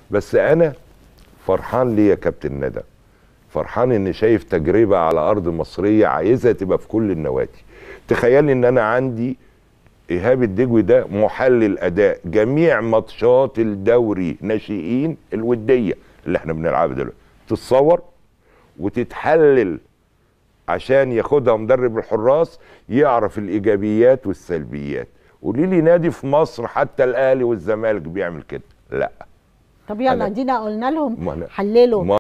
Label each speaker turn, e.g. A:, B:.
A: بس انا فرحان ليه يا كابتن ندى فرحان ان شايف تجربه على ارض مصريه عايزها تبقى في كل النوادي تخيل ان انا عندي ايهاب الدجوي ده محلل اداء جميع ماتشات الدوري ناشئين الوديه اللي احنا بنلعبها دلوقتي تتصور وتتحلل عشان ياخدها مدرب الحراس يعرف الايجابيات والسلبيات قولي لي نادي في مصر حتى الاهلي والزمالك بيعمل كده لا
B: طب يلا
A: أنا-
B: دينا قلنا
A: ما
B: لهم
A: أنا-
B: حللوا
A: ما